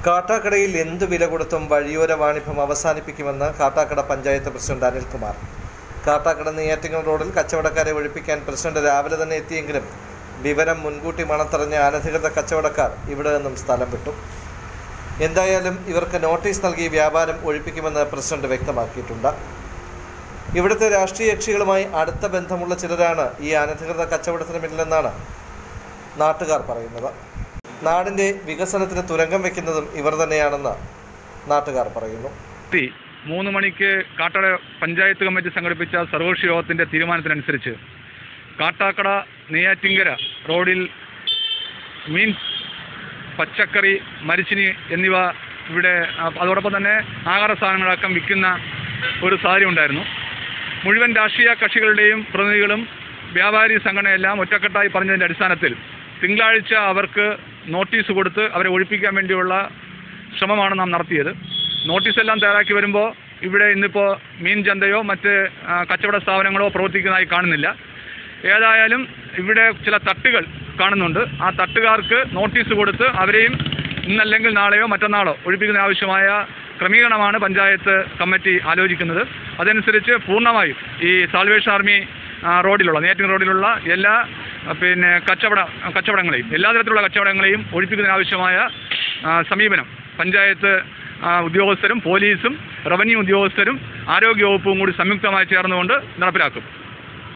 കാട്ടാക്കടയിൽ എന്തു വില കൊടുത്തും വഴിയോര വാണിഭം അവസാനിപ്പിക്കുമെന്ന് കാട്ടാക്കട പഞ്ചായത്ത് പ്രസിഡന്റ് അനിൽകുമാർ കാട്ടാക്കട നെയ്യാറ്റിങ്ങൽ റോഡിൽ കച്ചവടക്കാരെ ഒഴിപ്പിക്കാൻ പ്രസിഡന്റ് രാവിലെ തന്നെ എത്തിയെങ്കിലും വിവരം മുൻകൂട്ടി മണത്തറിഞ്ഞ അനധികൃത കച്ചവടക്കാർ ഇവിടെ നിന്നും സ്ഥലം വിട്ടു എന്തായാലും ഇവർക്ക് നോട്ടീസ് നൽകി വ്യാപാരം ഒഴിപ്പിക്കുമെന്ന് പ്രസിഡന്റ് വ്യക്തമാക്കിയിട്ടുണ്ട് ഇവിടുത്തെ രാഷ്ട്രീയ കക്ഷികളുമായി അടുത്ത ബന്ധമുള്ള ചിലരാണ് ഈ അനധികൃത കച്ചവടത്തിന് പിന്നിലെന്നാണ് നാട്ടുകാർ പറയുന്നത് നാടിൻ്റെ വികസനത്തിന് തുരങ്കം വെക്കുന്നതും ഇവർ തന്നെയാണെന്ന് നാട്ടുകാർ പറയുന്നു എത്തി മൂന്ന് മണിക്ക് കാട്ടാട പഞ്ചായത്ത് കമ്മിറ്റി സംഘടിപ്പിച്ച സർവകക്ഷി യോഗത്തിൻ്റെ തീരുമാനത്തിനനുസരിച്ച് കാട്ടാക്കട നെയ്യാറ്റിങ്കര റോഡിൽ മീൻ പച്ചക്കറി മരിച്ചിനി എന്നിവ ഇവിടെ ആ, അതോടൊപ്പം തന്നെ ആഹാര സാധനങ്ങളടക്കം വിൽക്കുന്ന ഒരു സാഹചര്യം ഉണ്ടായിരുന്നു മുഴുവൻ രാഷ്ട്രീയ കക്ഷികളുടെയും പ്രതിനിധികളും വ്യാപാരി സംഘടനയെല്ലാം ഒറ്റക്കെട്ടായി പറഞ്ഞതിൻ്റെ അടിസ്ഥാനത്തിൽ തിങ്കളാഴ്ച അവർക്ക് നോട്ടീസ് കൊടുത്ത് അവരെ ഒഴിപ്പിക്കാൻ വേണ്ടിയുള്ള ശ്രമമാണ് നാം നടത്തിയത് നോട്ടീസ് എല്ലാം തയ്യാറാക്കി വരുമ്പോൾ ഇവിടെ ഇന്നിപ്പോൾ മീൻ ചന്തയോ മറ്റ് ആ, കച്ചവട സ്ഥാപനങ്ങളോ പ്രവർത്തിക്കുന്നതായി കാണുന്നില്ല ഏതായാലും ഇവിടെ ചില തട്ടുകൾ കാണുന്നുണ്ട് ആ തട്ടുകാർക്ക് നോട്ടീസ് കൊടുത്ത് അവരെയും ഇന്നല്ലെങ്കിൽ നാളെയോ മറ്റന്നാളോ ഒഴിപ്പിക്കുന്ന ആവശ്യമായ ക്രമീകരണമാണ് പഞ്ചായത്ത് കമ്മിറ്റി ആലോചിക്കുന്നത് അതനുസരിച്ച് പൂർണ്ണമായും ഈ സാൽവേഷൻ ആർമി ആ, റോഡിലുള്ള നെയ്യാറ്റിൻ റോഡിലുള്ള എല്ലാ ആ, പിന്നെ കച്ചവട കച്ചവടങ്ങളെയും എല്ലാ തരത്തിലുള്ള കച്ചവടങ്ങളെയും ഒഴിപ്പിക്കുന്നതിന് ആവശ്യമായ ആ, സമീപനം പഞ്ചായത്ത് ആ, ഉദ്യോഗസ്ഥരും പോലീസും റവന്യൂ ഉദ്യോഗസ്ഥരും ആരോഗ്യവകുപ്പും കൂടി സംയുക്തമായി ചേർന്നുകൊണ്ട് നടപ്പിലാക്കും